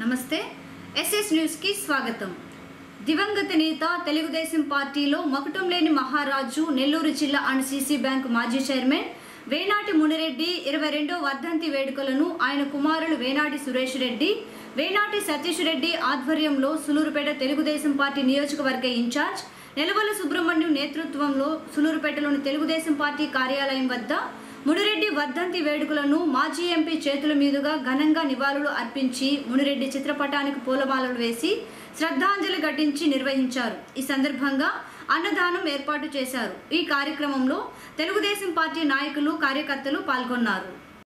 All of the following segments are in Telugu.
నమస్తే ఎస్ఎస్ న్యూస్కి స్వాగతం దివంగత నేత తెలుగుదేశం పార్టీలో మకుటం లేని మహారాజు నెల్లూరు జిల్లా అండ్ సీసీ బ్యాంక్ మాజీ చైర్మన్ వేనాటి మునిరెడ్డి ఇరవై రెండో వర్ధంతి వేడుకలను ఆయన కుమారులు వేనాటి సురేష్ రెడ్డి వేనాటి సతీష్ రెడ్డి ఆధ్వర్యంలో సులూరుపేట తెలుగుదేశం పార్టీ నియోజకవర్గ ఇన్ఛార్జ్ నెలవల సుబ్రహ్మణ్యం నేతృత్వంలో సులూరుపేటలోని తెలుగుదేశం పార్టీ కార్యాలయం వద్ద మునిరెడ్డి వర్ధంతి వేడుకలను మాజీ ఎంపీ చేతుల మీదుగా ఘనంగా నివాళులు అర్పించి మునిరెడ్డి చిత్రపటానికి పూలమాలలు వేసి శ్రద్ధాంజలి ఘటించి నిర్వహించారు ఈ సందర్భంగా అన్నదానం ఏర్పాటు చేశారు ఈ కార్యక్రమంలో తెలుగుదేశం పార్టీ నాయకులు కార్యకర్తలు పాల్గొన్నారు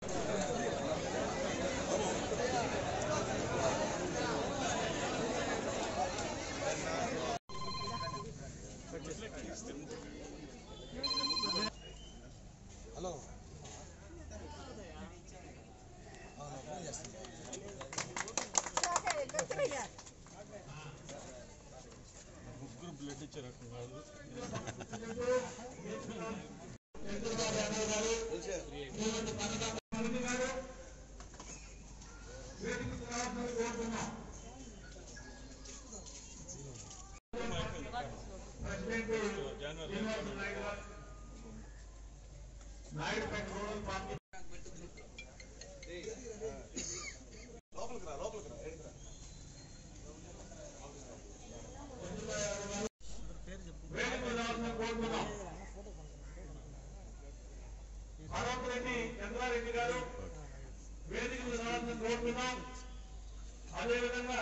ఆరోపరెడ్డి చంద్రారెడ్డి గారు వేదిక విధానం కోరుతున్నాం అదేవిధంగా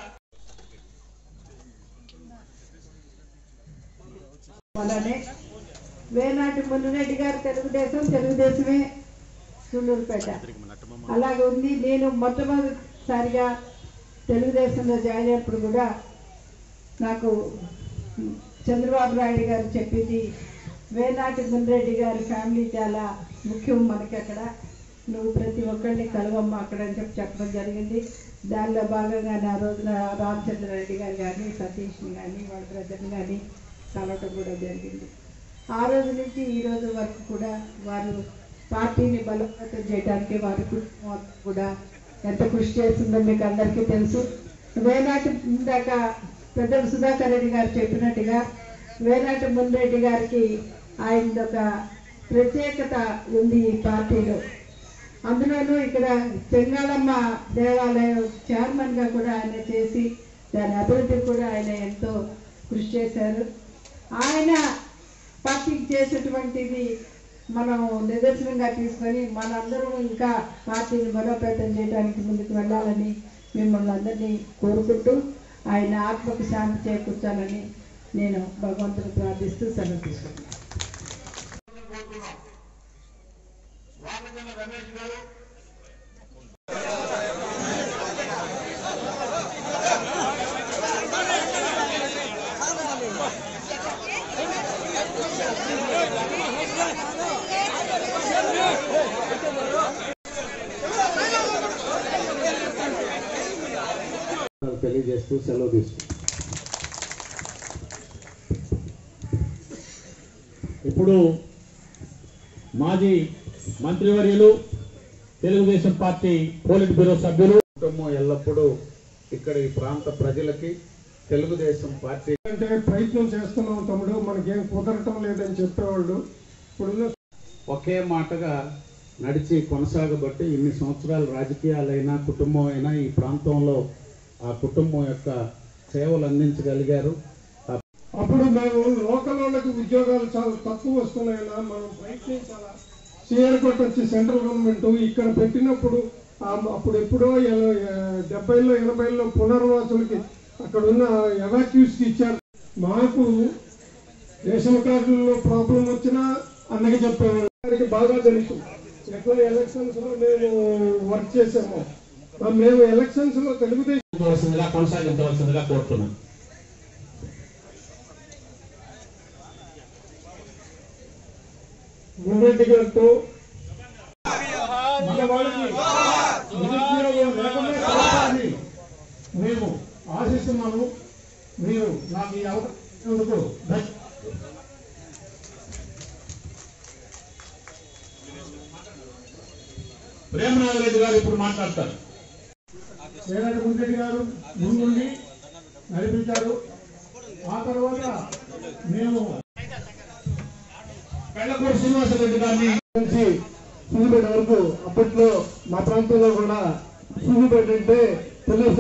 అలానే వేనాటి మున్నిరెడ్డి గారు తెలుగుదేశం తెలుగుదేశమే సుళ్ళూరుపేట అలాగే ఉంది నేను మొట్టమొదటిసారిగా తెలుగుదేశంలో జాయిన్ అయినప్పుడు కూడా నాకు చంద్రబాబు నాయుడు గారు చెప్పింది వేనాటి మున్రెడ్డి గారి ఫ్యామిలీ చాలా ముఖ్యం మనకి అక్కడ నువ్వు ప్రతి ఒక్కరిని కలవమ్మ అక్కడ అని చెప్పి చెప్పడం జరిగింది దానిలో భాగంగానే ఆ రోజున రామచంద్రారెడ్డి గారు కానీ సతీష్ని కానీ వాళ్ళ బ్రదర్ని కానీ కలవటం కూడా జరిగింది ఆ రోజు నుంచి ఈ రోజు వరకు కూడా వారు పార్టీని బలోపేతం చేయడానికి వారి కుటుంబం కూడా ఎంత కృషి చేస్తుందో మీకు అందరికీ తెలుసు వేనాటి ఇందాక పెద్దలు సుధాకర్ రెడ్డి గారు చెప్పినట్టుగా వేనాటి మున్రెడ్డి గారికి ఆయన ఒక ప్రత్యేకత ఉంది ఈ పార్టీలో అందులోనూ ఇక్కడ చెంగాళమ్మ దేవాలయం చైర్మన్ గా కూడా ఆయన చేసి దాని అభివృద్ధికి కూడా ఆయన ఎంతో కృషి చేశారు ఆయన పార్టీకి చేసేటువంటిది మనం నిదర్శనంగా తీసుకొని మనందరం ఇంకా పార్టీని బలోపేతం చేయడానికి ముందుకు వెళ్ళాలని మిమ్మల్ని అందరినీ కోరుకుంటూ ఆయన ఆత్మకు శాంతి చేకూర్చాలని నేను భగవంతుని ప్రార్థిస్తూ సెలవు తీసుకుంటున్నాను కోరుతున్నాం వామజన రమేష్ గారు తెలియజేస్తూ సెలవు తీసుకుంటాం ఇప్పుడు మాజీ మంత్రివర్యులు తెలుగుదేశం పార్టీ పోలిట్ బ్యూరో సభ్యులు కుటుంబం ఎల్లప్పుడూ ఇక్కడ ఈ ప్రాంత ప్రజలకి తెలుగుదేశం పార్టీ అంటే ప్రయత్నం చేస్తున్నాం తమ్ముడు మనకేం కుదరటం లేదని చెప్పేవాళ్ళు ఇప్పుడున్న ఒకే మాటగా నడిచి కొనసాగబట్టి ఇన్ని సంవత్సరాలు రాజకీయాలైనా కుటుంబం అయినా ఈ ప్రాంతంలో ఆ కుటుంబం యొక్క సేవలు అందించగలిగారు ఆ అప్పుడు మేము లోకల్ వాళ్ళకి ఉద్యోగాలు చాలా తక్కువ వస్తున్నాయినా మనం ప్రయత్నించాలా సీఆర్ కొట్ట వచ్చి సెంట్రల్ గవర్నమెంట్ ఇక్కడ పెట్టినప్పుడు ఆ- అప్పుడు ఎప్పుడో ఎల- ఎ- డెబ్బైలో ఎనభైలో పునర్వాసులకి అక్కడ ఉన్న ఎవాక్యూస్కి ఇచ్చారు మాకు రేషన్ కార్డుల్లో ప్రాబ్లం వచ్చినా అన్నకి చెప్పేవాళ్ళు గారికి బాగా తెలుసు ఎట్లా ఎలక్షన్స్ లో మేము వర్క్ చేసాము ఆ మేము ఎలక్షన్స్ లో తెలుగుదేశం కొనసాగించవలసిందిగా కొనసాగించవలసిందిగా కోరుతున్నాను మున్రెడ్డి గారితో మన వాళ్ళకి నిరుద్యోగం లేకుండా కలపాలని మేము ఆశిస్తున్నాము మీరు నాకు ఈ అవకాశం ప్రేమనాథరెడ్డి గారు ఇప్పుడు మాట్లాడతారు వేలాది గుండెడ్డి గారు ముందుండి నడిపించారు ఆ తర్వాత మేము పెళ్ళకూరు శ్రీనివాసరెడ్డి గారిని నుంచి సూర్యుపేట వరకు అప్పట్లో మా ప్రాంతంలో కూడా సూర్యుపేట అంటే తెలుగు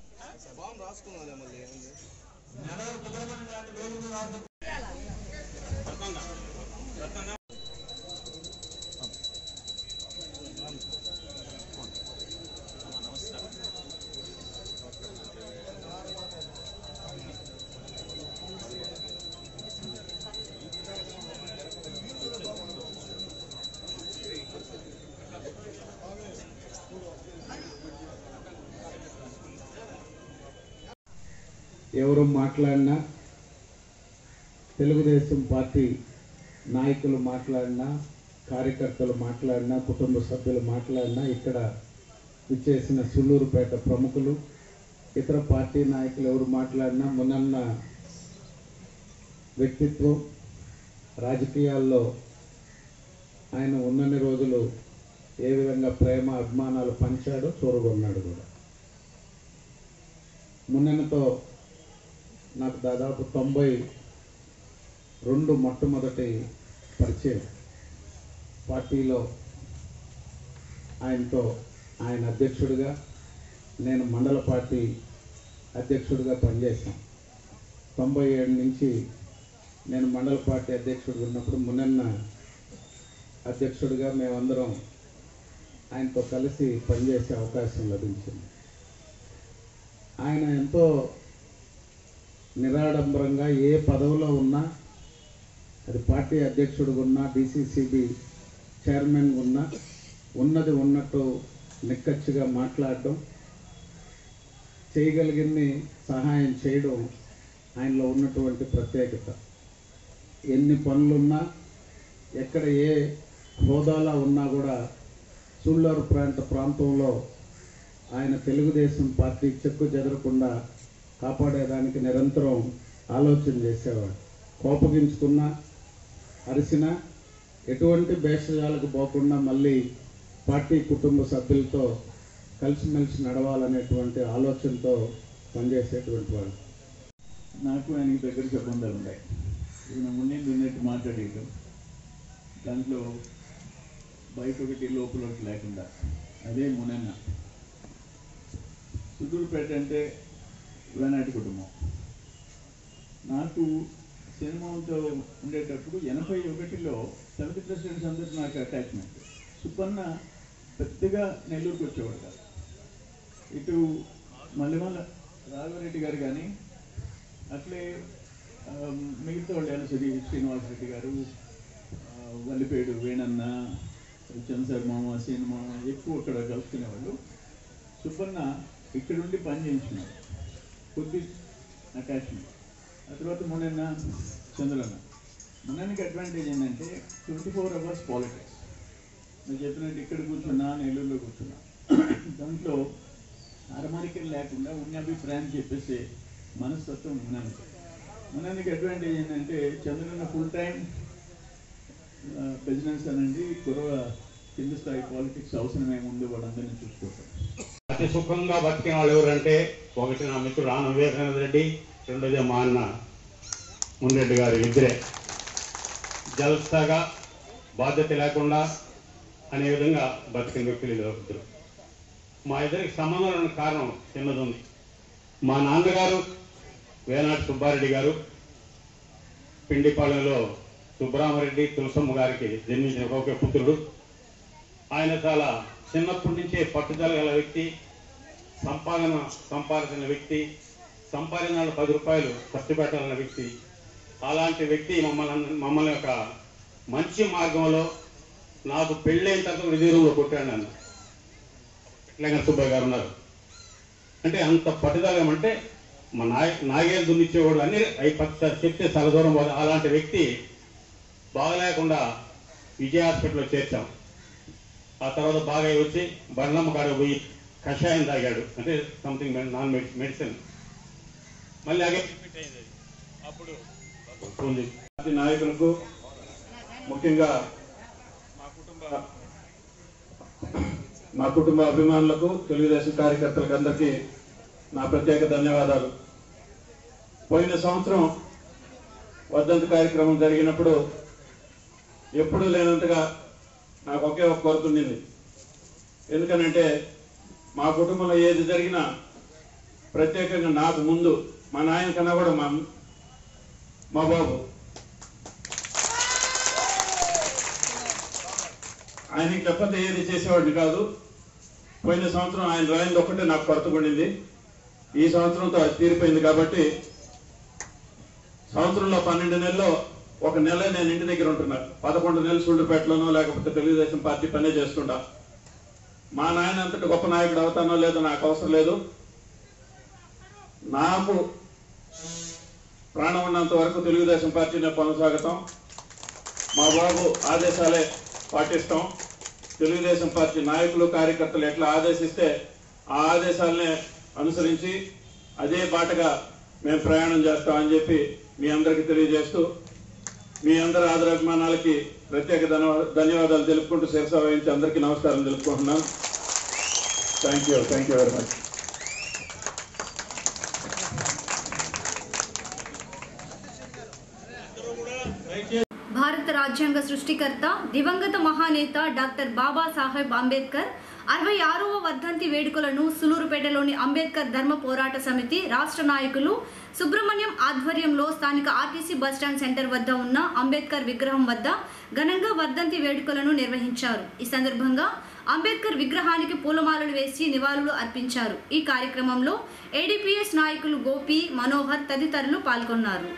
ఎవరు మాట్లాడినా తెలుగుదేశం పార్టీ నాయకులు మాట్లాడినా కార్యకర్తలు మాట్లాడినా కుటుంబ సభ్యులు మాట్లాడినా ఇక్కడ విచ్చేసిన సుళ్ళూరుపేట ప్రముఖులు ఇతర పార్టీ నాయకులు ఎవరు మాట్లాడినా మునన్న వ్యక్తిత్వం రాజకీయాల్లో ఆయన ఉన్నన్ని రోజులు ఏ విధంగా ప్రేమ అభిమానాలు పంచాడో చూరగొన్నాడు కూడా మున్నెనతో నాకు దాదాపు తొంభై రెండు మొట్టమొదటి పరిచయం పార్టీలో ఆయనతో ఆయన అధ్యక్షుడిగా నేను మండల పార్టీ అధ్యక్షుడిగా పనిచేశాం తొంభై ఏడు నుంచి నేను మండల పార్టీ అధ్యక్షుడిగా ఉన్నప్పుడు మునన్న అధ్యక్షుడిగా మేమందరం ఆయనతో కలిసి పనిచేసే అవకాశం లభించింది ఆయన ఎంతో నిరాడంబరంగా ఏ పదవిలో ఉన్నా అది పార్టీ అధ్యక్షుడిగా ఉన్నా డిసిసిబి చైర్మన్ ఉన్నా ఉన్నది ఉన్నట్టు నిక్కచ్చిగా మాట్లాడడం చేయగలిగింది సహాయం చేయడం ఆయనలో ఉన్నటువంటి ప్రత్యేకత ఎన్ని పనులున్నా ఎక్కడ ఏ హోదాలో ఉన్నా కూడా సూళ్ళూరు ప్రాంత ప్రాంతంలో ఆయన తెలుగుదేశం పార్టీ చెక్కు చెదరకుండా కాపాడేదానికి నిరంతరం ఆలోచన చేసేవాడు కోపగించుకున్నా అరిసినా ఎటువంటి భేషజాలకు పోకుండా మళ్ళీ పార్టీ కుటుంబ సభ్యులతో కలిసిమెలిసి నడవాలనేటువంటి ఆలోచనతో పనిచేసేటువంటి వాడు నాకు ఆయనకి దగ్గర సంబంధాలు ఉన్నాయి ఈయన ముందు ఉన్నట్టు మాట్లాడేయటం దాంట్లో బయట ఒకటి లోపల ఒకటి లేకుండా అదే మునన్న సుదూరుపేట అంటే వేనాటి కుటుంబం నాకు సినిమాతో ఉండేటప్పుడు ఎనభై ఒకటిలో సెవెంత్ ప్రెసిడెంట్స్ అందరూ నాకు అటాచ్మెంట్ సుబ్బన్న పెద్దగా నెల్లూరుకు వచ్చేవాడు కాదు ఇటు మల్లెమల్ల రాఘవరెడ్డి గారు కానీ అట్లే ఆ, మిగతా వాళ్ళు ఎలసరి శ్రీనివాసరెడ్డి గారు ఆ, వల్లిపేడు వేణన్న చంద్రసారి మామ సీన మామ ఎక్కువ అక్కడ కలుసుకునేవాళ్ళు సుబ్బన్న ఇక్కడ నుండి పని చేయించుకున్నాడు కొద్ది అటాచ్మెంట్ ఆ తర్వాత మొన్న చంద్రన్న మొన్నకి అడ్వాంటేజ్ ఏంటంటే ట్వంటీ ఫోర్ అవర్స్ పాలిటిక్స్ నేను చెప్పినట్టు ఇక్కడ కూర్చున్నా నెల్లూరులో కూర్చున్నా దాంట్లో అరమరికలు లేకుండా ఉన్న అభిప్రాయం చెప్పేసి మనస్తత్వం ఉన్నాను ఉన్నానికి అడ్వాంటేజ్ ఏంటంటే చంద్రన్న ఫుల్ టైం బిజినెస్ అనండి కురవ కింద స్థాయి పాలిటిక్స్ అవసరం ఏముంది వాళ్ళందరినీ చూసుకోవటం అతి సుఖంగా బతికిన వాళ్ళు ఎవరంటే ఒకటి నా మిత్రుడు ఆన వివేకానంద రెడ్డి రెండోది మా అన్న మున్రెడ్డి గారు ఇద్దరే జల్సాగా బాధ్యత లేకుండా అనే విధంగా బతికిన వ్యక్తులు ఇద్దరు ఇద్దరు మా ఇద్దరికి సంబంధం ఉన్న కారణం చిన్నది ఉంది మా నాన్నగారు వేనాటి సుబ్బారెడ్డి గారు పిండిపాలెంలో సుబ్బరామరెడ్డి తులసమ్మ గారికి జన్మించిన ఒకే పుత్రుడు ఆయన చాలా చిన్నప్పటి నుంచే పట్టుదల గల వ్యక్తి సంపాదన సంపాదించిన వ్యక్తి సంపాదన పది రూపాయలు ఖర్చు పెట్టాలన్న వ్యక్తి అలాంటి వ్యక్తి మమ్మల్ని మమ్మల్ని ఒక మంచి మార్గంలో నాకు పెళ్ళైన తర్వాత విధులలో కొట్టాడు నన్ను ఇట్లాగా సుబ్బయ్య గారు ఉన్నారు అంటే అంత పట్టుదల అంటే మా నాయ నాగేలు దున్నిచ్చేవాడు అన్ని అవి పక్క చెప్తే చాలా దూరం పోదు అలాంటి వ్యక్తి బాగలేకుండా విజయ హాస్పిటల్లో చేర్చాం ఆ తర్వాత బాగా వచ్చి బండ్లమ్మ కాడ పోయి కషాయం తాగాడు అంటే సంథింగ్ నాన్ మెడిసిన్ మళ్ళీ అగే అప్పుడు ఉంది. పార్టీ నాయకులకు ముఖ్యంగా మా కుటుంబ అభిమానులకు తెలుగుదేశం కార్యకర్తలకు అందరికీ నా ప్రత్యేక ధన్యవాదాలు పోయిన సంవత్సరం వర్ధంతి కార్యక్రమం జరిగినప్పుడు ఎప్పుడూ లేనంతగా నాకు ఒకే ఒక కొరత ఉండింది ఎందుకనంటే మా కుటుంబంలో ఏది జరిగినా ప్రత్యేకంగా నాకు ముందు మా నాయన కన్నా కూడా మా మా బాబు ఆయనకి చెప్పండి ఏది చేసేవాడిని కాదు పోయిన సంవత్సరం ఆయన రాయింది ఒక్కటే నాకు కొరత పడింది ఈ సంవత్సరంతో అది తీరిపోయింది కాబట్టి సంవత్సరంలో పన్నెండు నెలల్లో ఒక నెల నేను ఇంటి దగ్గర ఉంటున్నా పదకొండు నెలలు సూళ్ళుపేటలోనో లేకపోతే తెలుగుదేశం పార్టీ పనే చేస్తుంటా మా నాయన అంతటి గొప్ప నాయకుడు అవుతానో లేదో నాకు అవసరం లేదు నాకు ప్రాణం ఉన్నంత వరకు తెలుగుదేశం పార్టీనే కొనసాగుతాం మా బాబు ఆదేశాలే పాటిస్తాం తెలుగుదేశం పార్టీ నాయకులు కార్యకర్తలు ఎట్లా ఆదేశిస్తే ఆ ఆదేశాలనే అనుసరించి అదే బాటగా మేము ప్రయాణం చేస్తామని చెప్పి మీ అందరికీ తెలియజేస్తూ మీ అందరి ఆదరాభిమానాలకి ప్రత్యేక ధన్యవా- ధన్యవాదాలు తెలుపుకుంటూ శిరస వహించి అందరికీ నమస్కారం తెలుపుకుంటున్నాను thank you thank you very much భారత రాజ్యాంగ సృష్టికర్త దివంగత మహానేత డాక్టర్ బాబాసాహెబ్ అంబేద్కర్ అరవై ఆరవ వర్ధంతి వేడుకలను సులూరుపేటలోని అంబేద్కర్ ధర్మ పోరాట సమితి రాష్ట్ర నాయకులు సుబ్రహ్మణ్యం ఆధ్వర్యంలో స్థానిక ఆర్టీసీ బస్టాండ్ సెంటర్ వద్ద ఉన్న అంబేద్కర్ విగ్రహం వద్ద ఘనంగా వర్ధంతి వేడుకలను నిర్వహించారు ఈ సందర్భంగా అంబేద్కర్ విగ్రహానికి పూలమాలలు వేసి నివాళులు అర్పించారు ఈ కార్యక్రమంలో ఏడీపీఎస్ నాయకులు గోపి మనోహర్ తదితరులు పాల్గొన్నారు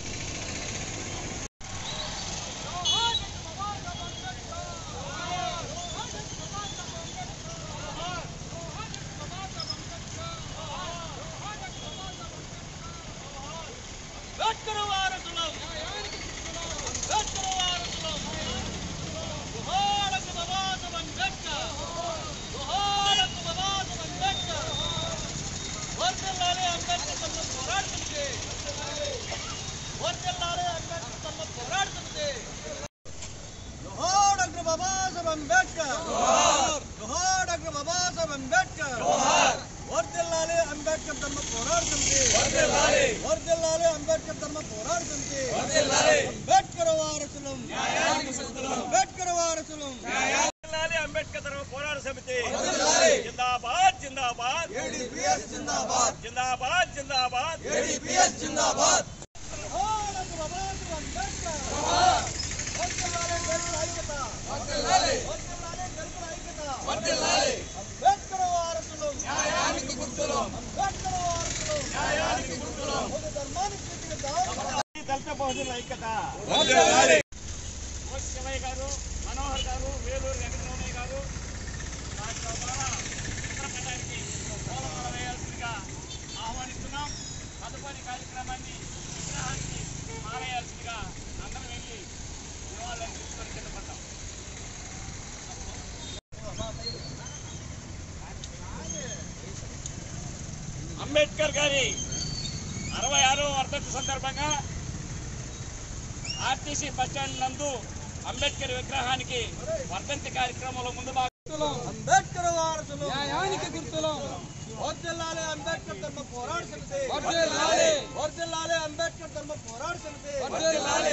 వర్దిల్లాలి అంబేద్కర్ ధర్మ పోరాట సమితి వర్దిల్లాలి అంబేద్కర్ ధర్మ పోరాట సమితి అంబేద్కర్ వారసులం అంబేద్కర్ వారసులం వర్దిల్లాలి అంబేద్కర్ ధర్మ పోరాట సమితి జిందాబాద్ జిందాబాద్ ఏడీపీఎస్ జిందాబాద్ జిందాబాద్ జిందాబాద్ ఏడీపీఎస్ జిందాబాద్ అంబేద్కర్ వారసులం న్యాయానికి గుర్తులం అంబేద్కర్ వారసులం న్యాయానికి గుర్తులం ఒక ధర్మానికి వ్యతిరేకం దళిత బహుజనుల ఐక్యత ఓ శివయ్య గారు మనోహర్ గారు వేలూరు వెంకటరమణయ్య గారు వాటి ద్వారా ఉత్తరఖండానికి పూలమాల వేయాల్సిందిగా ఆహ్వానిస్తున్నాం తదుపరి కార్యక్రమాన్ని విగ్రహానికి మారేయాల్సిందిగా అందరం వెళ్ళి నివాళులు తీసుకొని కింద పడ్డాం అంబేద్కర్ గారి అరవై ఆరో వర్ధంతి సందర్భంగా ఆర్టీసీ బస్టాండ్ నందు అంబేద్కర్ విగ్రహానికి వర్ధంతి కార్యక్రమంలో ముందు భాగం అంబేద్కర్ వారసులు న్యాయానికి గుర్తులు వర్దిల్లాలి అంబేద్కర్ ధర్మ పోరాట సమితి వర్దిల్లాలి వర్దిల్లాలి అంబేద్కర్ ధర్మ పోరాట సమితి వర్దిల్లాలి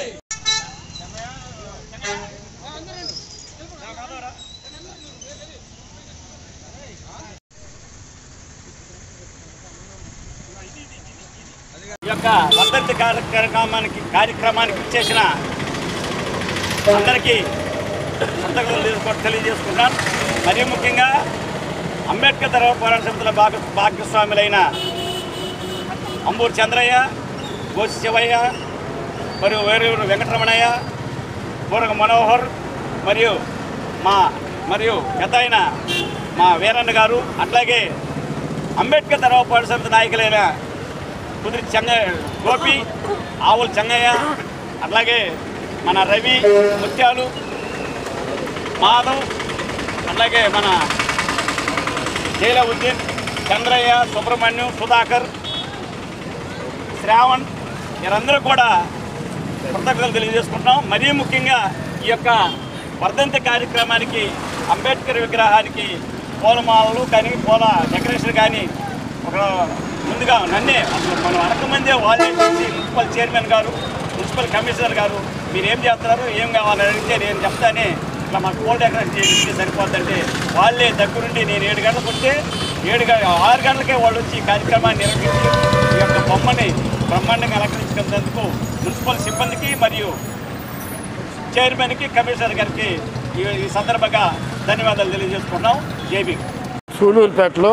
ఈ యొక్క వర్ధంతి కార్యక్రమానికి కార్యక్రమానికి ఇచ్చేసిన అందరికీ సంతకాలు తీసుకోవడం తెలియజేసుకుంటాను మరీ ముఖ్యంగా అంబేద్కర్ ధర్మ పోరాట సమితిలో భాగ భాగస్వాములైన అంబూరు చంద్రయ్య గోసి శివయ్య మరియు వేరూరు వెంకటరమణయ్య పూరక మనోహర్ మరియు మా మరియు పెద్ద ఆయన మా వీరన్న గారు అట్లాగే అంబేద్కర్ ధర్మ పోరాట సమితి నాయకులైన కుదిరి చెంగ గోపి ఆవుల చెంగయ్య అట్లాగే మన రవి ముత్యాలు మాధవ్ అట్లాగే మన జైలవుద్దీన్ చంద్రయ్య సుబ్రహ్మణ్యం సుధాకర్ శ్రావణ్ వీరందరూ కూడా కృతజ్ఞతలు తెలియజేసుకుంటున్నాం మరీ ముఖ్యంగా ఈ యొక్క వర్ధంతి కార్యక్రమానికి అంబేద్కర్ విగ్రహానికి పూలమాలలు కానీ పూల డెకరేషన్ కానీ ఒక ముందుగా నన్నే అసలు మనం అనకమందే వాళ్ళే చూసి మున్సిపల్ చైర్మన్ గారు మున్సిపల్ కమిషనర్ గారు మీరు ఏం చేస్తున్నారు ఏం కావాలని అడిగితే నేను చెప్తానే ఇట్లా మాకు పూల డెకరేషన్ చేసి సరిపోద్దంటే వాళ్ళే దగ్గరుండి నేను ఏడు గంటలకు వస్తే ఏడు గ ఆరు గంటలకే వాళ్ళు వచ్చి ఈ కార్యక్రమాన్ని నిర్వహించి ఈ యొక్క బొమ్మని బ్రహ్మాండంగా అలంకరించుకున్నందుకు మున్సిపల్ సిబ్బందికి మరియు చైర్మన్కి కమిషనర్ గారికి ఈ- ఈ సందర్భంగా ధన్యవాదాలు తెలియజేసుకున్నాం జేబీ సూలూరుపేటలో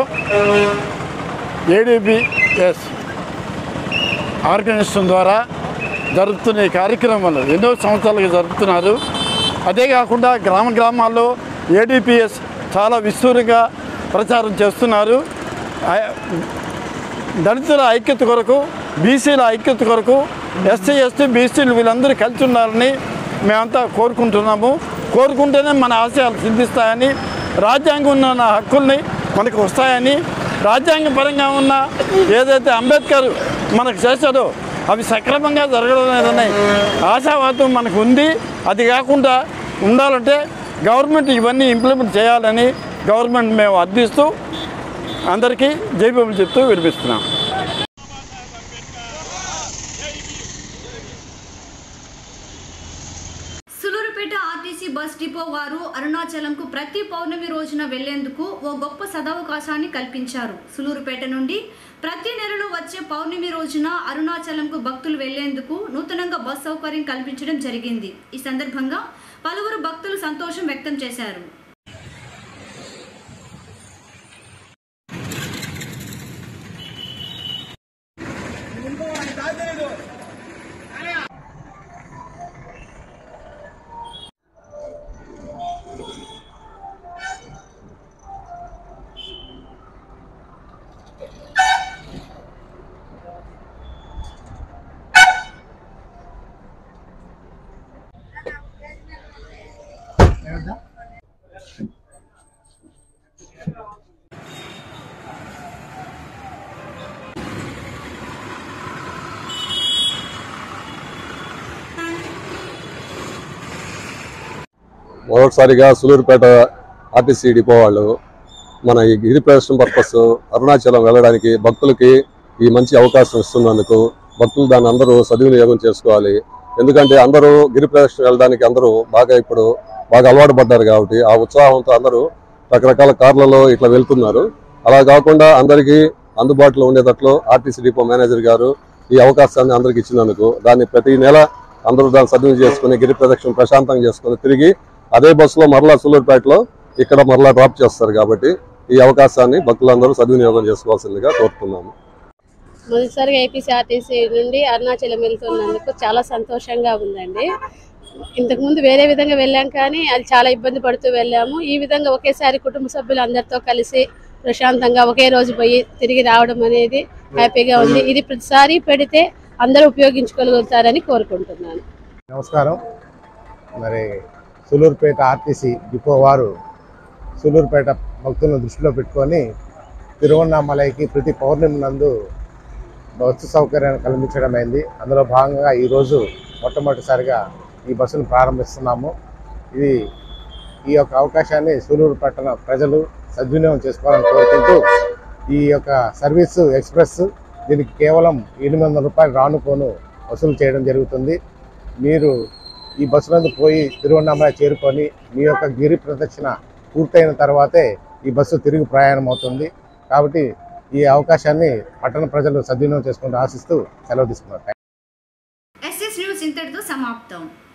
ఏడీబీఎస్ ఆర్గనైజేషన్ ద్వారా జరుపుతున్న ఈ కార్యక్రమాలు ఎన్నో సంవత్సరాలుగా జరుపుతున్నారు అదే కాకుండా గ్రామ గ్రామాల్లో ఏడీపీఎస్ చాలా విస్తృతంగా ప్రచారం చేస్తున్నారు ఆ- దళితుల ఐక్యత కొరకు బీసీల ఐక్యత కొరకు ఎస్సీ ఎస్టీ బీసీలు వీళ్ళందరూ కలిసి ఉండాలని మేమంతా కోరుకుంటున్నాము కోరుకుంటేనే మన ఆశయాలు సిద్ధిస్తాయని రాజ్యాంగం ఉన్న హక్కుల్ని మనకు వస్తాయని రాజ్యాంగపరంగా ఉన్న ఏదైతే అంబేద్కర్ మనకు చేశాడో అవి సక్రమంగా జరగడం లేదనే ఆశావాదం మనకు ఉంది అది కాకుండా ఉండాలంటే గవర్నమెంట్ ఇవన్నీ ఇంప్లిమెంట్ చేయాలని గవర్నమెంట్ మేము అర్థిస్తూ అందరికీ జైబీములు చెప్తూ వినిపిస్తున్నాం సులూరుపేట ఆర్టీసీ బస్ డిపో వారు అరుణాచలంకు ప్రతి పౌర్ణమి రోజున వెళ్లేందుకు ఓ గొప్ప సదవకాశాన్ని కల్పించారు సులూరుపేట నుండి ప్రతి నెలలో వచ్చే పౌర్ణమి రోజున అరుణాచలంకు భక్తులు వెళ్లేందుకు నూతనంగా బస్ సౌకర్యం కల్పించడం జరిగింది ఈ సందర్భంగా పలువురు భక్తులు సంతోషం వ్యక్తం చేశారు మొదటిసారిగా సులూరుపేట ఆర్టీసీ డిపో వాళ్ళు మన ఈ గిరి ప్రదర్శన పర్పస్ అరుణాచలం వెళ్ళడానికి భక్తులకి ఈ మంచి అవకాశం ఇస్తున్నందుకు భక్తులు దాన్ని అందరూ సద్వినియోగం చేసుకోవాలి ఎందుకంటే అందరూ గిరి ప్రదర్శన వెళ్ళడానికి అందరూ బాగా ఇప్పుడు బాగా అలవాటు పడ్డారు కాబట్టి ఆ ఉత్సాహంతో అందరూ రకరకాల కార్లలో ఇట్లా వెళ్తున్నారు అలా కాకుండా అందరికీ అందుబాటులో ఉండేటట్లు ఆర్టీసీ డిపో మేనేజర్ గారు ఈ అవకాశాన్ని అందరికి ఇచ్చినందుకు దాన్ని ప్రతి నెల అందరూ దాన్ని సద్వినియోగం చేసుకుని గిరి ప్రదక్షిణ ప్రశాంతంగా చేసుకుని తిరిగి అదే బస్సులో మరలా సూలూరుపేటలో ఇక్కడ మరలా డ్రాప్ చేస్తారు కాబట్టి ఈ అవకాశాన్ని భక్తులందరూ సద్వినియోగం చేసుకోవాల్సిందిగా కోరుతున్నాము మొదటిసారిగా ఏపీసీఆర్టీసీ నుండి అరుణాచలం వెళ్తున్నందుకు చాలా సంతోషంగా ఉందండి ఇంతకుముందు వేరే విధంగా వెళ్ళాం కానీ అది చాలా ఇబ్బంది పడుతూ వెళ్ళాము ఈ విధంగా ఒకేసారి కుటుంబ సభ్యులు అందరితో కలిసి ప్రశాంతంగా ఒకే రోజు పోయి తిరిగి రావడం అనేది హ్యాపీగా ఉంది ఇది ప్రతిసారి పెడితే అందరూ ఉపయోగించుకోగలుగుతారని కోరుకుంటున్నాను నమస్కారం మరి సూలూరుపేట ఆర్టీసీ డిపో వారు సూలూరుపేట భక్తులను దృష్టిలో పెట్టుకొని తిరువన్నామలైకి ప్రతి పౌర్ణమి నందు బస్సు సౌకర్యాన్ని కల్పించడం అయింది అందులో భాగంగా ఈరోజు మొట్టమొదటిసారిగా ఈ బస్సును ప్రారంభిస్తున్నాము ఇది ఈ యొక్క అవకాశాన్ని సూలూరు పట్టణ ప్రజలు సద్వినియోగం చేసుకోవాలని కోరుకుంటూ ఈ యొక్క సర్వీసు ఎక్స్ప్రెస్ దీనికి కేవలం ఎనిమిది వందల రూపాయలు రానుకోను వసూలు చేయడం జరుగుతుంది మీరు ఈ బస్సు నందు పోయి తిరువన్నామల చేరుకొని మీ యొక్క గిరి ప్రదక్షిణ పూర్తయిన తర్వాతే ఈ బస్సు తిరిగి ప్రయాణం అవుతుంది కాబట్టి ఈ అవకాశాన్ని పట్టణ ప్రజలు సద్వినియోగం చేసుకుంటూ ఆశిస్తూ సెలవు తీసుకున్నారు ఎస్ఎస్ న్యూస్ ఇంతటితో సమాప్తం